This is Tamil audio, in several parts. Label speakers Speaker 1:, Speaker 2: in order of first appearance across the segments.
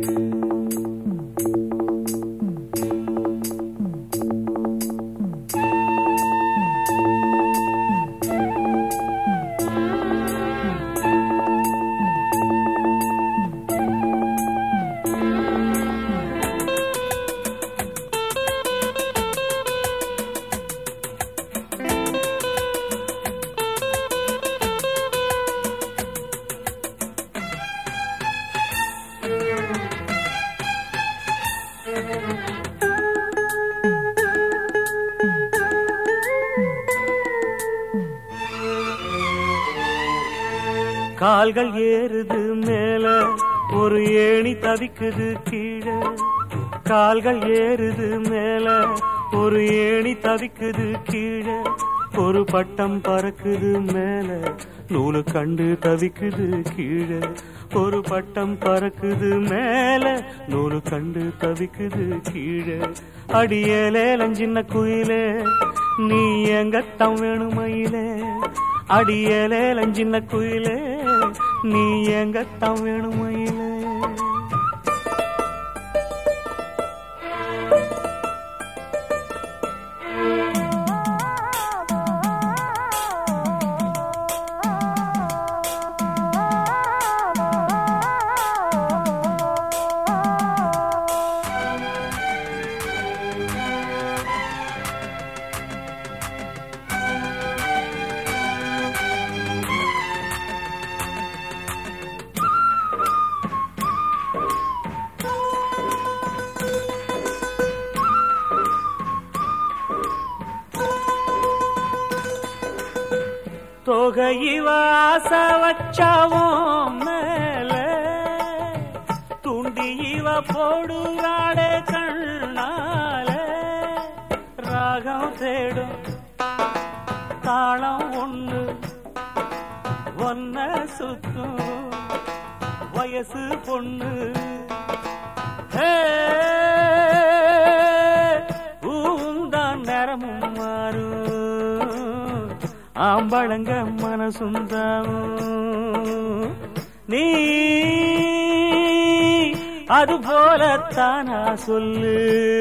Speaker 1: கால்கள் ஏறுது மேல ஒரு ஏணி தவிக்குது கீழே கால்கள் ஏறுது மேல ஒரு ஏணி தவிக்குது கீழே ஒரு பட்டம் பறக்குது மேல நூலு கண்டு தவிக்குது கீழே ஒரு பட்டம் பறக்குது மேல நூலு கண்டு தவிக்குது கீழே அடியேலேலம் சின்ன குயிலே நீ எங்கத்தான் வேணுமையிலே அடியேலேலம் சின்ன குயிலே நீ எங்கத்தான் வேணுமையிலே தொகையிவ ஆசை வச்சாவும் மேல துண்டி இவ போடுறாடே கண்ணால ராகம் தேடும் தாளம் ஒண்ணு ஒன்ன சுத்தும் வயசு பொண்ணு ஹே, ஊந்தான் நேரமும் மாறும் ஆம்பளங்க மனசுந்தாவும் நீ அது போலத்தானா சொல்லு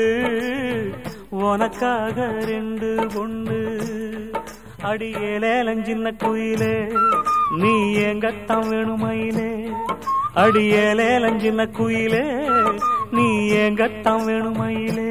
Speaker 1: உனக்காக ரெண்டு பொண்ணு அடியேலேலம் சின்ன குயிலே நீ எங்கத்தான் வேணுமையிலே அடியேலேலம் சின்ன குயிலே நீ எங்கத்தான் வேணுமையிலே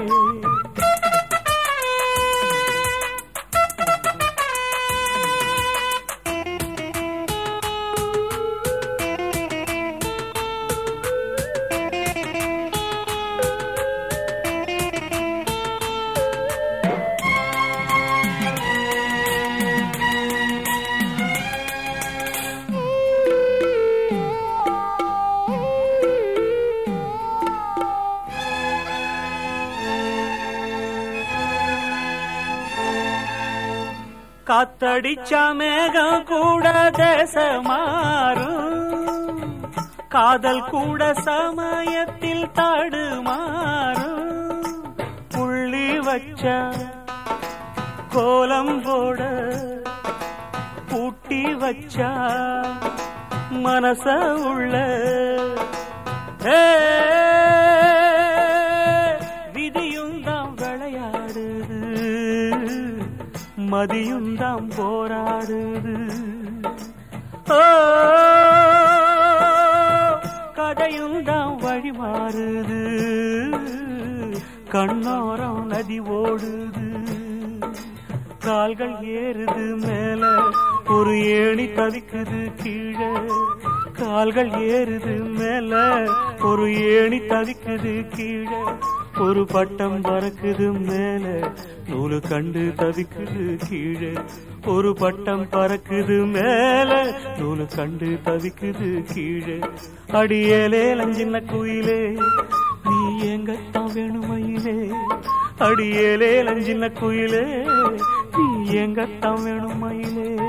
Speaker 1: காத்தடிச்சா மேகம் கூட தேச மாறும் காதல் கூட சமயத்தில் தடுமாறும் புள்ளி வச்ச கோலம் போட பூட்டி வச்சா மனச உள்ள ஏ, விதியும் தான் விளையாடுது மதியும் தான் போராடுது ஓ, கதையும் தான் வழி மாறுது கண்ணோரம் நதி ஓடுது கால்கள் ஏறுது மேல ஒரு ஏணி தவிக்குது கீழே கால்கள் ஏறுது மேல ஒரு ஏணி தவிக்குது கீழே ஒரு பட்டம் பறக்குது மேல நூலு கண்டு தவிக்குது கீழே ஒரு பட்டம் பறக்குது மேல நூலு கண்டு தவிக்குது கீழே அடியேலே லஞ்சின்ன குயிலே நீ எங்கத்தான் வேணுமையிலே அடியேலே லஞ்சின்ன குயிலே நீ எங்கத்தான் வேணுமையிலே